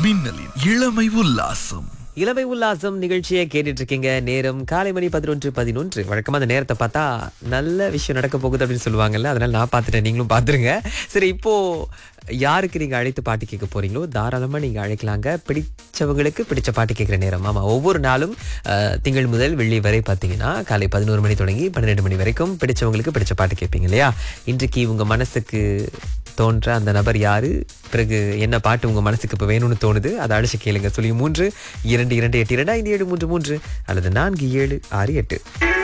மின்னலின் இளமை உல்லாசம் இளமை உல்லாசம் நிகழ்ச்சியை கேட்டுட்டு இருக்கீங்க நேரம் காலை மணி பதினொன்று பதினொன்று வழக்கமா அந்த நேரத்தை பார்த்தா நல்ல விஷயம் நடக்க போகுது அப்படின்னு சொல்லுவாங்கல்ல அதனால நான் பார்த்துட்டேன் நீங்களும் பார்த்துருங்க சரி இப்போ யாருக்கு நீங்க அழைத்து பாட்டு கேட்க போறீங்களோ தாராளமா நீங்க அழைக்கலாங்க பிடிச்சவங்களுக்கு பிடிச்ச பாட்டு கேட்குற நேரம் ஆமா ஒவ்வொரு நாளும் அஹ், திங்கள் முதல் வெள்ளி வரை பார்த்தீங்கன்னா காலை பதினோரு மணி தொடங்கி பன்னிரெண்டு மணி வரைக்கும் பிடிச்சவங்களுக்கு பிடிச்ச பாட்டு கேட்பீங்க இல்லையா இன்றைக்கு உங்க மனசுக்கு தோன்ற அந்த நபர் யாரு பிறகு என்ன பாட்டு உங்க மனசுக்கு இப்போ வேணும்னு தோணுது அதை அழைச்சு கேளுங்க சொல்லி மூன்று இரண்டு இரண்டு எட்டு இரண்டு ஐந்து ஏழு மூன்று மூன்று அல்லது நான்கு ஏழு ஆறு எட்டு